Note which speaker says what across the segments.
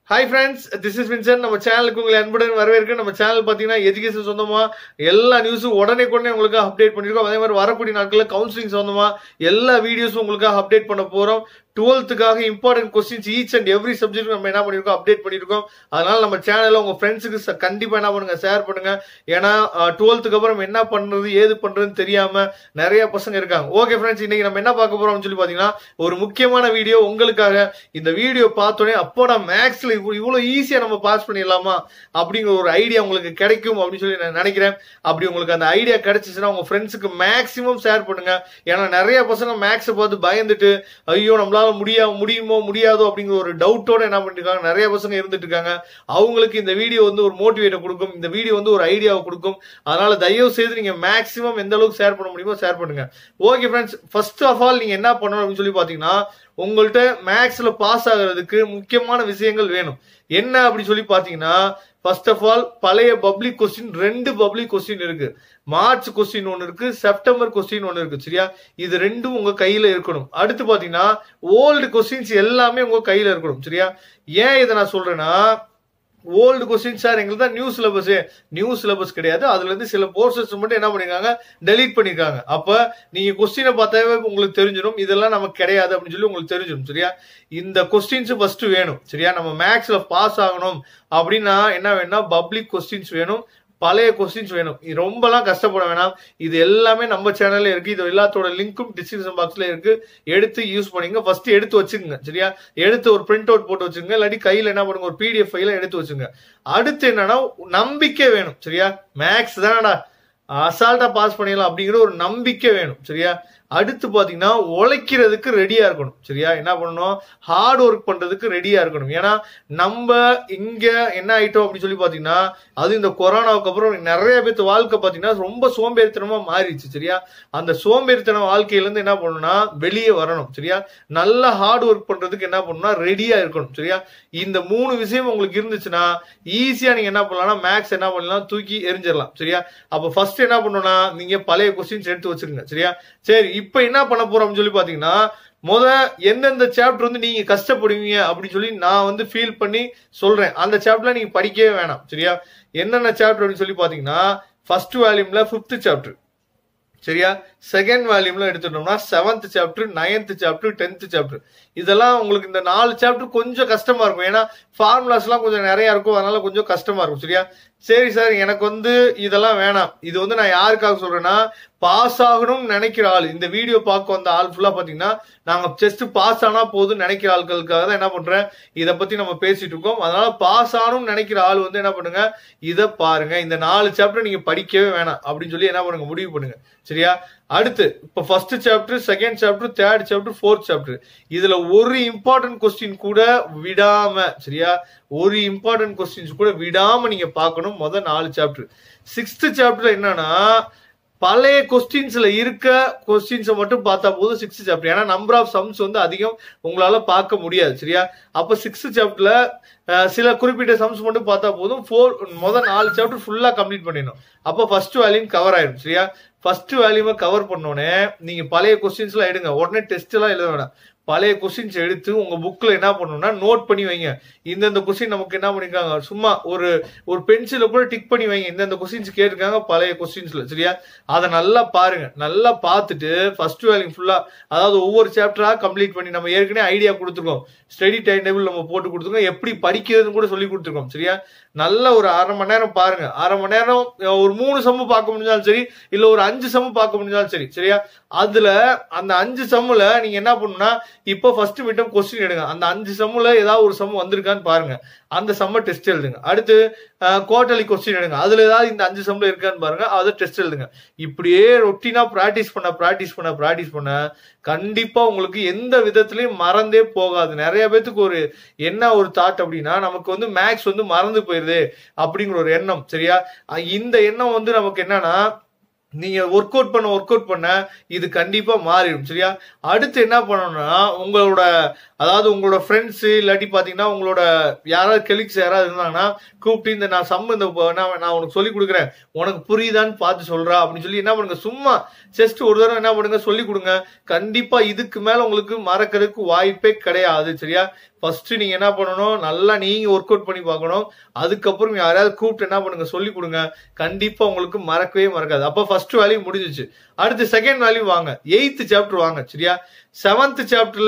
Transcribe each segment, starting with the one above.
Speaker 1: hi friends this is Vinson நம்ம சேனலுக்கு உங்களை அன்புடன் வரவேற்க நம்ம சேனல் பார்த்தீங்கன்னா எஜுகேஷன் சொந்தமா எல்லா நியூஸும் உடனே உடனே உங்களுக்கு அப்டேட் பண்ணிருக்கோம் அதே மாதிரி வரக்கூடிய நாட்களில் கவுன்சிலிங் சொந்தமா எல்லா வீடியோஸும் உங்களுக்கு அப்டேட் பண்ண போறோம் டுவெல்த்துக்காக important questions each and every subject நம்ம என்ன பண்ணிருக்கோம் அப்டேட் பண்ணிருக்கோம் அதனால நம்ம சேனல்ல உங்க ஃப்ரெண்ட்ஸுக்கு கண்டிப்பா என்ன பண்ணுங்க ஷேர் பண்ணுங்க ஏன்னா டுவெல்த்துக்கு அப்புறம் என்ன பண்றது ஏது பண்றதுன்னு தெரியாம நிறைய பசங்க இருக்காங்க ஓகே ஃப்ரெண்ட்ஸ் இன்னைக்கு நம்ம என்ன பார்க்க போறோம்னு சொல்லி பாத்தீங்கன்னா ஒரு முக்கியமான வீடியோ உங்களுக்காக இந்த வீடியோ பார்த்தோன்னே அப்போ நான் மேக்ஸ்ல இவ்வளவு ஈஸியா நம்ம பாஸ் பண்ணிடலாமா அப்படிங்கிற ஒரு ஐடியா உங்களுக்கு கிடைக்கும் அப்படின்னு சொல்லி நான் நினைக்கிறேன் அப்படி உங்களுக்கு அந்த ஐடியா கிடைச்சிச்சுன்னா உங்க ஃப்ரெண்ட்ஸுக்கு மேக்ஸிமம் ஷேர் பண்ணுங்க ஏன்னா நிறைய பசங்க மேக்ஸை பார்த்து பயந்துட்டு ஐயோ நம்மளால முடியா முடியுமோ முடியாதோ அப்படிங்கிற ஒரு டவுட்டோட என்ன பண்ணிருக்காங்க நிறைய பசங்க இருந்துட்டு இருக்காங்க அவங்களுக்கு இந்த வீடியோ வந்து ஒரு மோட்டிவேட்டை கொடுக்கும் இந்த வீடியோ வந்து ஒரு ஐடியாவை கொடுக்கும் அதனால தயவு செய்து நீங்க மேக்ஸிமம் எந்த அளவுக்கு ஷேர் பண்ண முடியுமோ ஷேர் பண்ணுங்க okay friends first of all நீங்க என்ன பண்ணணும் அப்படின்னு சொல்லி பாத்தீங்கன்னா உங்கள்கிட்ட மேக்ஸ்ல பாஸ் ஆகுறதுக்கு முக்கியமான விஷயங்கள் வேணும் என்ன அப்படி சொல்லி பாத்தீங்கன்னா ஃபர்ஸ்ட் ஆஃப் ஆல் பழைய பப்ளிக் கொஸ்டின் ரெண்டு பப்ளிக் கொஸ்டின் இருக்கு மார்ச் கொஸ்டின் ஒன்று இருக்கு செப்டம்பர் கொஸ்டின் ஒன்று இருக்கு சரியா இது ரெண்டும் உங்க கையில இருக்கணும் அடுத்து பாத்தீங்கன்னா ஓல்டு கொஸ்டின்ஸ் எல்லாமே உங்க கையில இருக்கணும் சரியா ஏன் இதை நான் சொல்றேன்னா ஓல்டு கொஸ்டின் சார் எங்களுக்கு தான் நியூ சிலபஸ் நியூ சிலபஸ் கிடையாது அதுல இருந்து சில போர்சஸ் மட்டும் என்ன பண்ணிருக்காங்க டெலீட் பண்ணிருக்காங்க அப்ப நீங்க கொஸ்டினை பார்த்தாவே உங்களுக்கு தெரிஞ்சிடும் இதெல்லாம் நமக்கு கிடையாது அப்படின்னு சொல்லி உங்களுக்கு தெரிஞ்சிடும் சரியா இந்த கொஸ்டின்ஸ் ஃபர்ஸ்ட் வேணும் சரியா நம்ம மேக்ஸ்ல பாஸ் ஆகணும் அப்படின்னா என்ன வேணும்னா பப்ளிக் கொஸ்டின்ஸ் வேணும் பழைய கொஸ்டின்ஸ் வேணும் இது ரொம்பலாம் கஷ்டப்பட வேணாம் இது எல்லாமே நம்ம சேனல்ல இருக்கு இது எல்லாத்தோட லிங்க்கும் டிஸ்கிரிப்ஷன் பாக்ஸ்ல இருக்கு எடுத்து யூஸ் பண்ணீங்க ஃபர்ஸ்ட் எடுத்து வச்சுக்கோங்க சரியா எடுத்து ஒரு பிரிண்ட் அவுட் போட்டு வச்சுங்க இல்லாட்டி கையில என்ன பண்ணுங்க ஒரு பிடிஎஃப் ஃபைல எடுத்து வச்சுங்க அடுத்து என்னன்னா நம்பிக்கை வேணும் சரியா மேக்ஸ் தானடா அசால்ட்டா பாஸ் பண்ணிடலாம் அப்படிங்கிற ஒரு நம்பிக்கை வேணும் சரியா அடுத்து பாத்தீங்கன்னா உழைக்கிறதுக்கு ரெடியா இருக்கணும் சரியா என்ன பண்ணணும் ஹார்ட் ஒர்க் பண்றதுக்கு ரெடியா இருக்கணும் ஏன்னா நம்ம இங்க என்ன ஆயிட்டோம் அப்படின்னு சொல்லி பாத்தீங்கன்னா அது இந்த கொரோனாவுக்கு அப்புறம் நிறைய பேர்த்து வாழ்க்கை பாத்தீங்கன்னா ரொம்ப சோம்பேறித்தனமா மாறிடுச்சு சரியா அந்த சோம்பேறித்தன வாழ்க்கையில இருந்து என்ன பண்ணணும்னா வெளியே வரணும் சரியா நல்லா ஹார்ட் ஒர்க் பண்றதுக்கு என்ன பண்ணணும்னா ரெடியா இருக்கணும் சரியா இந்த மூணு விஷயம் உங்களுக்கு இருந்துச்சுன்னா ஈஸியா நீங்க என்ன பண்ணலாம்னா மேக்ஸ் என்ன பண்ணலாம் தூக்கி எரிஞ்சிடலாம் சரியா அப்ப ஃபர்ஸ்ட் என்ன பண்ணணும்னா நீங்க பழைய கொஸ்டின்ஸ் எடுத்து வச்சிருங்க சரியா சரி இப்ப என்ன பண்ண போறோம்னு சொல்லி பாத்தீங்கன்னா முத எந்தெந்த சாப்டர் வந்து நீங்க கஷ்டப்படுவீங்க அப்படின்னு சொல்லி நான் வந்து ஃபீல் பண்ணி சொல்றேன் அந்த சாப்டர்ல நீங்க படிக்கவே வேணாம் சரியா என்னென்ன சாப்டர் அப்படின்னு சொல்லி பாத்தீங்கன்னா ஃபர்ஸ்ட் வால்யூம்ல பிப்த் சாப்டர் சரியா செகண்ட் வால்யூம்ல எடுத்துட்டோம்னா seventh chapter ninth chapter tenth chapter இதெல்லாம் உங்களுக்கு இந்த நாலு சாப்டர் கொஞ்சம் கஷ்டமா இருக்கும் ஏன்னா ஃபார்முலாஸ் எல்லாம் கொஞ்சம் நிறைய இருக்கும் அதனால கொஞ்சம் கஷ்டமா இருக்கும் சரியா சரி சார் எனக்கு வந்து இதெல்லாம் வேணாம் இது வந்து நான் யாருக்காக சொல்றேன்னா பாஸ் ஆகணும்னு நினைக்கிற ஆள் இந்த வீடியோ பார்க்க வந்த ஆள் ஃபுல்லா பாத்தீங்கன்னா நாங்க ஜஸ்ட் பாஸ் ஆனா போதும் நினைக்கிற ஆட்களுக்காக தான் என்ன பண்றேன் இதை பத்தி நம்ம பேசிட்டு இருக்கோம் அதனால பாஸ் ஆகணும்னு நினைக்கிற ஆள் வந்து என்ன பண்ணுங்க இதை பாருங்க இந்த நாலு சாப்டர் நீங்க படிக்கவே வேணாம் அப்படின்னு சொல்லி என்ன பண்ணுங்க முடிவு பண்ணுங்க சரியா அடுத்து இப்ப first chapter second chapter third chapter fourth chapter இதுல ஒரு இம்பார்ட்டன்ட் கொஸ்டின் கூட விடாம சரியா ஒரு இம்பார்ட்டன்ட் கொஸ்டின்ஸ் கூட விடாம நீங்க பார்க்கணும் முதல் நாலு சாப்டர் சிக்ஸ்த் சாப்டர் என்னன்னா பழைய கொஸ்டின்ஸ்ல இருக்க கொஸ்டின்ஸை மட்டும் பார்த்தா போதும் சிக்ஸ்த் சாப்டர் ஏன்னா நம்பர் ஆஃப் சம்ஸ் வந்து அதிகம் உங்களால பார்க்க முடியாது சரியா அப்ப சிக்ஸ்த் சாப்டர்ல சில குறிப்பிட்ட சம்ஸ் மட்டும் பார்த்தா போதும் ஃபோர் முதல் நாலு சாப்டர் ஃபுல்லா கம்ப்ளீட் பண்ணிடணும் அப்போ ஃபர்ஸ்ட் வேல்யூம் கவர் ஆயிடும் சரியா ஃபர்ஸ்ட் வேல்யூமை கவர் பண்ணோடனே நீங்க பழைய கொஸ்டின்ஸ் எல்லாம் எடுங்க உடனே டெஸ்ட் எல்லாம் எழுத வேணாம் பழைய கொஸ்டின்ஸ் எடுத்து உங்க புக்ல என்ன பண்ணணும்னா நோட் பண்ணி வைங்க இந்தந்த கொஸ்டின் நமக்கு என்ன பண்ணிருக்காங்க சும்மா ஒரு ஒரு பென்சில கூட டிக் பண்ணி வைங்க இந்தந்த கொஸ்டின்ஸ் கேட்டிருக்காங்க பழைய கொஸ்டின்ஸ்ல சரியா அதை நல்லா பாருங்க நல்லா பார்த்துட்டு ஃபர்ஸ்ட் வேல்யூ ஃபுல்லா அதாவது ஒவ்வொரு சாப்டரா கம்ப்ளீட் பண்ணி நம்ம ஏற்கனவே ஐடியா கொடுத்துருக்கோம் ஸ்டடி டைம் டேபிள் நம்ம போட்டு கொடுத்துருக்கோம் எப்படி படிக்கிறதுன்னு கூட சொல்லி கொடுத்துருக்கோம் சரியா நல்ல ஒரு அரை மணி நேரம் பாருங்க அரை மணி நேரம் ஒரு மூணு சம்மு பார்க்க முடிஞ்சாலும் சரி இல்ல ஒரு அஞ்சு சம்மு பார்க்க முடிஞ்சாலும் சரி சரியா அதுல அந்த அஞ்சு சம்முல நீங்க என்ன பண்ணணும்னா இப்போ ஃபர்ஸ்ட் மிட்டம் கொஸ்டின் எடுங்க அந்த அஞ்சு சம்முல ஏதாவது ஒரு சம் வந்திருக்கான்னு பாருங்க அந்த சம்ம டெஸ்ட் எழுதுங்க அடுத்து குவார்டர்லி கொஸ்டின் எடுங்க அதுல ஏதாவது இந்த அஞ்சு சம்ல இருக்கான்னு பாருங்க அதை டெஸ்ட் எழுதுங்க இப்படியே ரொட்டீனா பிராக்டிஸ் பண்ண பிராக்டிஸ் பண்ண பிராக்டிஸ் பண்ண கண்டிப்பா உங்களுக்கு எந்த விதத்திலையும் மறந்தே போகாது நிறைய பேத்துக்கு ஒரு என்ன ஒரு தாட் அப்படின்னா நமக்கு வந்து மேக்ஸ் வந்து மறந்து போயிருது அப்படிங்கிற ஒரு எண்ணம் சரியா இந்த எண்ணம் வந்து நமக்கு என்னன்னா நீங்க ஒர்க் அவுட் பண்ண ஒர்க் அவுட் பண்ண இது கண்டிப்பா மாறிடும் சரியா அடுத்து என்ன பண்ணணும்னா உங்களோட அதாவது உங்களோட ஃப்ரெண்ட்ஸ் இல்லாட்டி பாத்தீங்கன்னா உங்களோட யாராவது கெலிக்ஸ் யாராவது இருந்தாங்கன்னா கூப்பிட்டு இந்த நான் சம்ம இந்த ப- நான் நான் உனக்கு சொல்லி கொடுக்குறேன் உனக்கு புரியுதான்னு பார்த்து சொல்றா அப்படின்னு சொல்லி என்ன பண்ணுங்க சும்மா ஜஸ்ட் ஒரு தடவை என்ன பண்ணுங்க சொல்லி கொடுங்க கண்டிப்பா இதுக்கு மேல உங்களுக்கு மறக்கிறதுக்கு வாய்ப்பே கிடையாது சரியா ஃபர்ஸ்ட் நீங்க என்ன பண்ணணும் நல்லா நீங்க ஒர்க் அவுட் பண்ணி பார்க்கணும் அதுக்கப்புறம் யாராவது கூப்பிட்டு என்ன பண்ணுங்க சொல்லி கொடுங்க கண்டிப்பா உங்களுக்கு மறக்கவே மறக்காது அப்ப ஃபர்ஸ்ட் வேல்யூ முடிஞ்சிச்சு அடுத்து செகண்ட் வேல்யூ வாங்க எயித்து சாப்டர் வாங்க சரியா செவன்த் சாப்டர்ல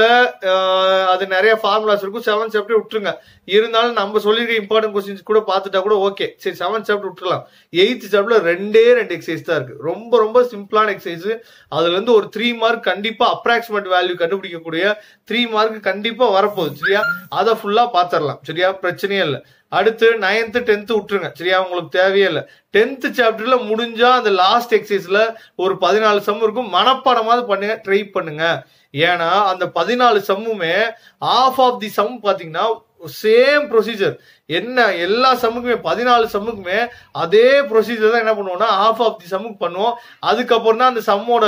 Speaker 1: அது நிறைய ஃபார்முலாஸ் இருக்கும் செவன்த் சாப்டர் விட்டுருங்க இருந்தாலும் நம்ம சொல்லிருக்க இம்பார்ட்டன்ட் கொஸ்டின்ஸ் கூட பார்த்துட்டா கூட ஓகே சரி செவன்த் சாப்டர் விட்டுறலாம் எயித்து சாப்டர்ல ரெண்டே ரெண்டு எக்ஸசைஸ் தான் இருக்கு ரொம்ப ரொம்ப சிம்பிளான எக்ஸசைஸ் அதுல இருந்து ஒரு த்ரீ மார்க் கண்டிப்பா அப்ராக்சிமேட் வேல்யூ கண்டுபிடிக்கக்கூடிய த்ரீ மார்க் கண்டிப்பா வரப்போகுது சரியா அதை ஃபுல்லா பாத்திரலாம் சரியா பிரச்சனையே இல்லை அடுத்து நைன்த்து டென்த்து விட்டுருங்க சரியா உங்களுக்கு தேவையே இல்லை டென்த் சாப்டர்ல முடிஞ்சா அந்த லாஸ்ட் எக்ஸசைஸ்ல ஒரு பதினாலு சம் இருக்கும் மனப்பாடமாவது பண்ணுங்க ட்ரை பண்ணுங்க ஏன்னா அந்த பதினாலு சம்முமே ஆஃப் ஆஃப் தி சம் பாத்தீங்கன்னா சேம் ப்ரொசீஜர் என்ன எல்லா சம்முக்குமே பதினாலு சம்முக்குமே அதே ப்ரொசீஜர் தான் என்ன பண்ணுவோம்னா ஆஃப் ஆஃப் தி சம்முக்கு பண்ணுவோம் அதுக்கப்புறம் தான் அந்த சம்மோட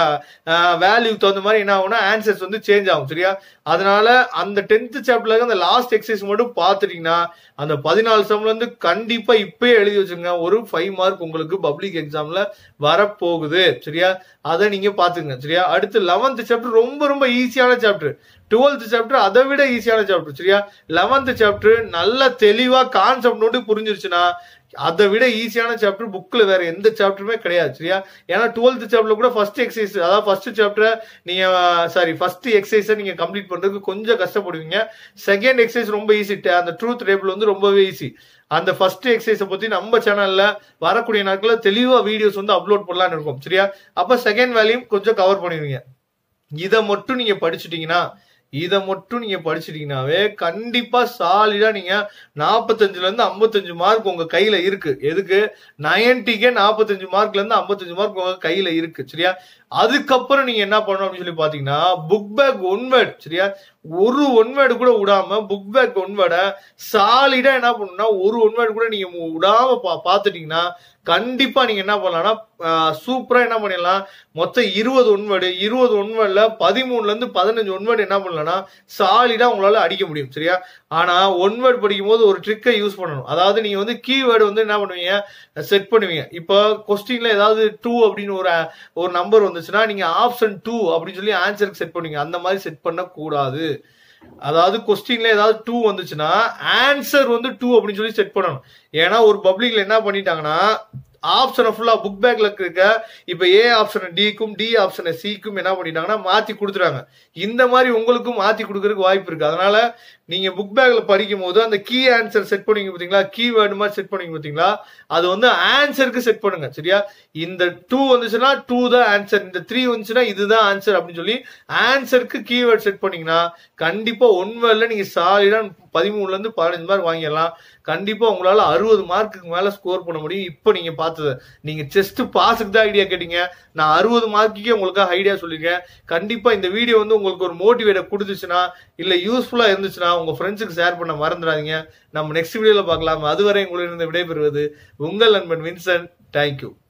Speaker 1: வேல்யூக்கு தகுந்த மாதிரி என்ன ஆகும்னா ஆன்சர்ஸ் வந்து சேஞ்ச் ஆகும் சரியா அதனால அந்த டென்த் சாப்டர்ல அந்த லாஸ்ட் எக்ஸசைஸ் மட்டும் பார்த்துட்டீங்கன்னா அந்த பதினாலு சம்ல இருந்து கண்டிப்பா இப்பயே எழுதி வச்சுங்க ஒரு ஃபைவ் மார்க் உங்களுக்கு பப்ளிக் எக்ஸாம்ல வரப்போகுது சரியா அதை நீங்க பாத்துங்க சரியா அடுத்து லெவன்த் சாப்டர் ரொம்ப ரொம்ப ஈஸியான சாப்டர் டுவெல்த் சாப்டர் அதை விட ஈஸியான சாப்டர் சரியா லெவன்த் சாப்டர் நல்ல தெளிவா கான்செப்ட் நோட்டு புரிஞ்சிருச்சுன்னா அதை விட ஈஸியான சாப்டர் புக்ல வேற எந்த சாப்டருமே கிடையாது சரியா ஏன்னா டுவெல்த் சாப்டர்ல கூட ஃபர்ஸ்ட் எக்ஸசைஸ் அதாவது ஃபர்ஸ்ட் சாப்டர் நீங்க சாரி ஃபர்ஸ்ட் எக்ஸசைஸை நீங்க கம்ப்ளீட் பண்றதுக்கு கொஞ்சம் கஷ்டப்படுவீங்க செகண்ட் எக்ஸசைஸ் ரொம்ப ஈஸி அந்த ட்ரூத் டேபிள் வந்து ரொம்பவே ஈஸி அந்த ஃபர்ஸ்ட் எக்ஸசைஸை பத்தி நம்ம சேனல்ல வரக்கூடிய நாட்கள்ல தெளிவா வீடியோஸ் வந்து அப்லோட் பண்ணலாம்னு இருக்கும் சரியா அப்ப செகண்ட் வேல்யூம் கொஞ்சம் கவர் பண்ணிடுவீங்க இதை மட்டும் நீங்க படிச்சுட்டீங்கன்னா இதை மட்டும் நீங்க படிச்சிட்டீங்கன்னாவே கண்டிப்பா சாலிடா நீங்க நாற்பத்தஞ்சுல இருந்து ஐம்பத்தஞ்சு மார்க் உங்க கையில இருக்கு எதுக்கு நைன்டிக்கே நாற்பத்தஞ்சு மார்க்ல இருந்து ஐம்பத்தஞ்சு மார்க் உங்க கையில இருக்கு சரியா அதுக்கப்புறம் நீங்க என்ன பண்ணணும் அப்படின்னு சொல்லி பாத்தீங்கன்னா புக் பேக் ஒன் வேர்ட் சரியா ஒரு ஒன் வேர்டு கூட விடாம புக் பேக் ஒன் வேர்டை சாலிடா என்ன பண்ணணும்னா ஒரு ஒன் வேர்டு கூட நீங்க மு- விடாம பா பாத்துட்டீங்கன்னா கண்டிப்பா நீங்க என்ன பண்ணலாம்னா சூப்பரா என்ன பண்ணிடலாம் மொத்தம் இருபது ஒன்வேர்டு இருபது ஒன்வேர்டுல பதிமூணுல இருந்து பதினஞ்சு ஒன்வேர்டு என்ன பண்ணலாம்னா சாலிடா உங்களால அடிக்க முடியும் சரியா ஆனா ஒன்வேர்டு படிக்கும் போது ஒரு ட்ரிக்கை யூஸ் பண்ணணும் அதாவது நீங்க வந்து கீவேர்டு வந்து என்ன பண்ணுவீங்க செட் பண்ணுவீங்க இப்போ கொஸ்டின்ல ஏதாவது டூ அப்படின்னு ஒரு ஒரு நம்பர் வந்துச்சுன்னா நீங்க ஆப்ஷன் டூ அப்படின்னு சொல்லி ஆன்சருக்கு செட் பண்ணுவீங்க அந்த மாதிரி செட் பண்ண கூடாது அதாவது கொஸ்டின்ல ஏதாவது டூ வந்துச்சுன்னா ஆன்சர் வந்து டூ அப்படின்னு சொல்லி செட் பண்ணணும் ஏன்னா ஒரு பப்ளிக்ல என்ன பண்ணிட்டாங்கன்னா ஆப்ஷனை ஃபுல்லா புக் பேக்ல இருக்க இப்ப ஏ ஆப்ஷனை டிக்கும் டி ஆப்ஷனை சிக்கும் என்ன பண்ணிட்டாங்கன்னா மாத்தி கொடுத்துறாங்க இந்த மாதிரி உங்களுக்கும் மாத்தி கொடுக்கறதுக்கு வாய்ப்பு இருக்கு அதனால நீங்க புக் பேக்ல படிக்கும் போது அந்த கீ ஆன்சர் செட் பண்ணுவீங்க பாத்தீங்களா கீ வேர்டு மாதிரி செட் பண்ணுவீங்க பாத்தீங்களா அது வந்து ஆன்சருக்கு செட் பண்ணுங்க சரியா இந்த டூ வந்துச்சுன்னா டூ தான் ஆன்சர் இந்த த்ரீ வந்துச்சுன்னா இதுதான் ஆன்சர் அப்படின்னு சொல்லி ஆன்சருக்கு கீவேர்ட் செட் பண்ணீங்கன்னா கண்டிப்பா ஒன் வேர்ட்ல நீங்க சாலிடா பதிமூணுல இருந்து பதினஞ்சு மார்க் வாங்கிடலாம் கண்டிப்பா உங்களால அறுபது மார்க்குக்கு மேல ஸ்கோர் பண்ண முடியும் இப்போ நீங்க பார்த்தது நீங்க செஸ்ட் பாஸுக்கு தான் ஐடியா கேட்டீங்க நான் அறுபது மார்க்குக்கே உங்களுக்காக ஐடியா சொல்லியிருக்கேன் கண்டிப்பா இந்த வீடியோ வந்து உங்களுக்கு ஒரு மோட்டிவேட்டை கொடுத்துச்சுன்னா இல்ல யூஸ்ஃபுல்லா இருந்துச்சுன்னா உங்க ஃப்ரெண்ட்ஸுக்கு ஷேர் பண்ண மறந்துடாதீங்க நம்ம நெக்ஸ்ட் வீடியோல பார்க்கலாம் அதுவரை உங்களிடம் விடைபெறுவது உங்கள் நண்பன் வின்சென்ட் தேங்க்யூ